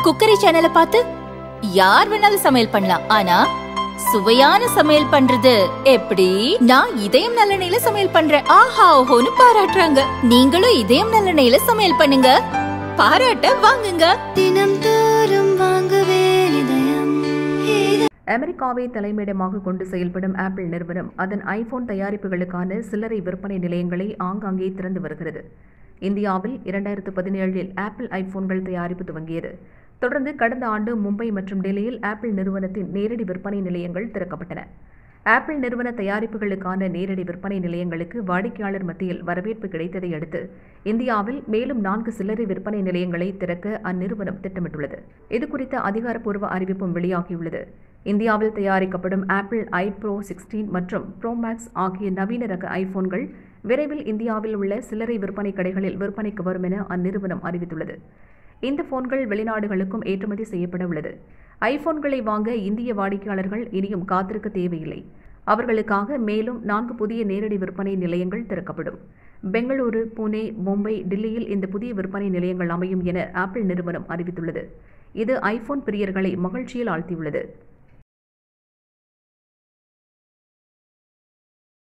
cookery சேனலை பார்த்து யார் வேணாலும் சமையல் பண்ணலாம் ஆனா சுவையான சமையல் பண்றது எப்படி நான் இதயம் நல்லெண்ணெயில சமையல் பண்றேன் ஆஹா ஓஹோன்னு பாராட்டுறாங்க நீங்களும் இதயம் நல்லெண்ணெயில சமையல் பண்ணுங்க பாராட்ட வாங்குங்க தினம் தோறும் வாங்குவே இதயம் அமெரிக்காவை தலைமையிடமாக கொண்டு செயல்படும் ஆப்பிள் நிறுவனம் அதன் ஐபோன் தயாரிப்புகளுக்கான சில்லறை விற்பனை நிலையங்களை ஆங்காங்கே திறந்து வருகிறது இந்தியாவில் இரண்டாயிரத்து பதினேழில் ஆப்பிள் ஐபோன்கள் தயாரிப்பு துவங்கியது தொடர்ந்து கடந்த ஆண்டு மும்பை மற்றும் டெல்லியில் ஆப்பிள் நிறுவனத்தின் நேரடி விற்பனை நிலையங்கள் திறக்கப்பட்டன ஆப்பிள் நிறுவன தயாரிப்புகளுக்கான நேரடி விற்பனை நிலையங்களுக்கு வாடிக்கையாளர் மத்தியில் வரவேற்பு கிடைத்ததை அடுத்து இந்தியாவில் மேலும் நான்கு சில்லறை விற்பனை நிலையங்களை திறக்க அந்நிறுவனம் திட்டமிட்டுள்ளது இதுகுறித்த அதிகாரப்பூர்வ அறிவிப்பும் வெளியாகியுள்ளது இந்தியாவில் தயாரிக்கப்படும் ஆப்பிள் ஐ ப்ரோ சிக்ஸ்டீன் மற்றும் ப்ரோ மேக்ஸ் ஆகிய நவீன ரக ஐபோன்கள் விரைவில் இந்தியாவில் உள்ள சில்லறை விற்பனை கடைகளில் விற்பனைக்கு வரும் என அந்நிறுவனம் அறிவித்துள்ளது இந்த போன்கள் வெளிநாடுகளுக்கும் ஏற்றுமதி செய்யப்பட உள்ளது ஐபோன்களை வாங்க இந்திய வாடிக்கையாளர்கள் இனியும் காத்திருக்க தேவையில்லை அவர்களுக்காக மேலும் நான்கு புதிய நேரடி விற்பனை நிலையங்கள் திறக்கப்படும் பெங்களூரு புனே மும்பை டில்லியில் இந்த புதிய விற்பனை நிலையங்கள் அமையும் என ஆப்பிள் நிறுவனம் அறிவித்துள்ளது இது ஐபோன் பிரியர்களை மகிழ்ச்சியில் ஆழ்த்தியுள்ளது